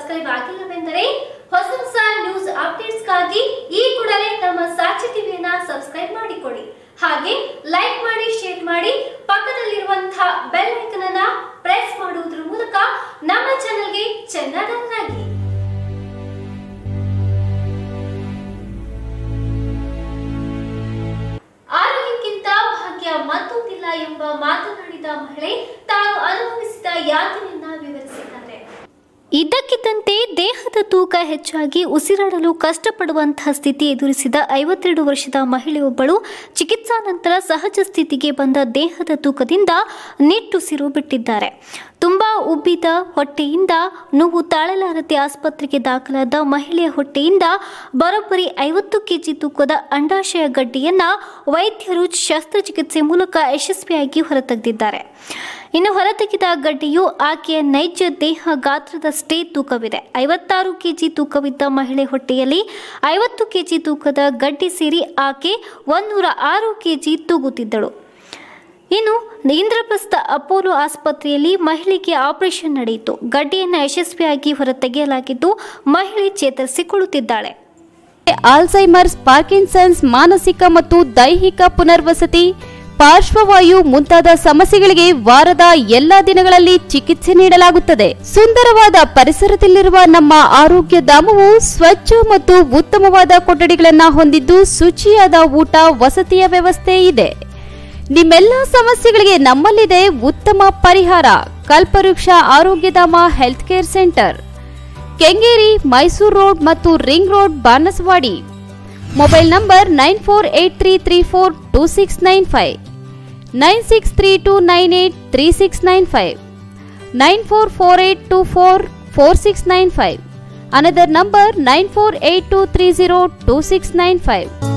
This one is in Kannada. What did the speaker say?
ಸಬ್ಸ್ಕ್ರೈಬ್ ಆಗಿಲ್ಲವೆಂದರೆ ಹೊಸ ಹೊಸ ನ್ಯೂಸ್ ಅಪ್ಡೇಟ್ಸ್ಗಾಗಿ ಈ ಕೂಡಲೇ ನಮ್ಮ ಸಾಕ್ಷಿ ಟಿವಿಯನ್ನ ಸಬ್ಸ್ಕ್ರೈಬ್ ಮಾಡಿಕೊಳ್ಳಿ ಹಾಗೆ ಲೈಕ್ ಮಾಡಿ ಶೇರ್ ಮಾಡಿ ಪಕ್ಕದಲ್ಲಿರುವಂತಹ ಬೆಲ್ ಐಕನ್ ಅನ್ನ ಪ್ರೆಸ್ ಮಾಡುವುದರ ಮೂಲಕ ನಮ್ಮ ಚಾನೆಲ್ಗೆ ಚೆನ್ನಾಗಿ ಆರೋಗ್ಯಕ್ಕಿಂತ ಭಾಗ್ಯ ಮತ್ತೊಂದಿಲ್ಲ ಎಂಬ ಮಾತನಾಡಿದ ಮಹಿಳೆ ತಾನು ಅನುಭವಿಸಿದ ಯಾತನೆಯನ್ನ ವಿವರಿಸಿದ್ದಾರೆ ಇದ್ದಕ್ಕಿದ್ದಂತೆ ದೇಹದ ತೂಕ ಹೆಚ್ಚಾಗಿ ಉಸಿರಾಡಲು ಕಷ್ಟಪಡುವಂತಹ ಸ್ಥಿತಿ ಎದುರಿಸಿದ ಐವತ್ತೆರಡು ವರ್ಷದ ಮಹಿಳೆಯೊಬ್ಬಳು ಚಿಕಿತ್ಸಾ ನಂತರ ಸಹಜ ಸ್ಥಿತಿಗೆ ಬಂದ ದೇಹದ ತೂಕದಿಂದ ನಿಟ್ಟುಸಿರು ಬಿಟ್ಟಿದ್ದಾರೆ ತುಂಬಾ ಉಬ್ಬಿದ ಹೊಟ್ಟೆಯಿಂದ ನೋವು ತಾಳಲಾರದೆ ಆಸ್ಪತ್ರೆಗೆ ದಾಖಲಾದ ಮಹಿಳೆಯ ಹೊಟ್ಟೆಯಿಂದ ಬರೋಬ್ಬರಿ ಐವತ್ತು ಕೆಜಿ ತೂಕದ ಅಂಡಾಶಯ ಗಡ್ಡೆಯನ್ನ ವೈದ್ಯರು ಶಸ್ತ್ರಚಿಕಿತ್ಸೆ ಮೂಲಕ ಯಶಸ್ವಿಯಾಗಿ ಹೊರತೆಗೆದಿದ್ದಾರೆ ಇನ್ನು ಹೊರತೆಗೆದ ಗಡ್ಡೆಯು ಆಕೆಯ ನೈಜ ದೇಹ ಗಾತ್ರದಷ್ಟೇ ತೂಕವಿದೆ ಐವತ್ತಾರು ಕೆಜಿ ತೂಕವಿದ್ದ ಮಹಿಳೆ ಹೊಟ್ಟೆಯಲ್ಲಿ ಐವತ್ತು ಕೆಜಿ ತೂಕದ ಗಡ್ಡೆ ಸೇರಿ ಆಕೆ ಒಂದೂರ ಆರು ಕೆಜಿ ತೂಗುತ್ತಿದ್ದಳು ಇನ್ನು ಇಂದ್ರಪ್ರಸ್ಥ ಅಪೋಲೋ ಆಸ್ಪತ್ರೆಯಲ್ಲಿ ಮಹಿಳೆಗೆ ಆಪರೇಷನ್ ನಡೆಯಿತು ಗಡ್ಡೆಯನ್ನು ಯಶಸ್ವಿಯಾಗಿ ಹೊರತೆಗೆಯಲಾಗಿದ್ದು ಮಹಿಳೆ ಚೇತರಿಸಿಕೊಳ್ಳುತ್ತಿದ್ದಾಳೆ ಆಲ್ಝೈಮರ್ಸ್ ಪಾರ್ಕಿನ್ಸನ್ಸ್ ಮಾನಸಿಕ ಮತ್ತು ದೈಹಿಕ ಪುನರ್ವಸತಿ ಪಾರ್ಶ್ವವಾಯು ಮುಂತಾದ ಸಮಸ್ಯೆಗಳಿಗೆ ವಾರದ ಎಲ್ಲಾ ದಿನಗಳಲ್ಲಿ ಚಿಕಿತ್ಸೆ ನೀಡಲಾಗುತ್ತದೆ ಸುಂದರವಾದ ಪರಿಸರದಲ್ಲಿರುವ ನಮ್ಮ ಆರೋಗ್ಯ ಧಾಮವು ಸ್ವಚ್ಛ ಮತ್ತು ಉತ್ತಮವಾದ ಕೊಠಡಿಗಳನ್ನು ಹೊಂದಿದ್ದು ಶುಚಿಯಾದ ಊಟ ವಸತಿಯ ವ್ಯವಸ್ಥೆ ಇದೆ ನಿಮ್ಮೆಲ್ಲ ಸಮಸ್ಯೆಗಳಿಗೆ ನಮ್ಮಲ್ಲಿದೆ ಉತ್ತಮ ಪರಿಹಾರ ಕಲ್ಪವೃಕ್ಷ ಆರೋಗ್ಯಧಾಮ health care centre Kengeri Mysuru road ಮತ್ತು ring road Banaswadi mobile number nine four eight three three four two six nine five nine six three two nine eight three six nine five nine four four eight two four four six nine five another number nine four eight two three zero two six nine five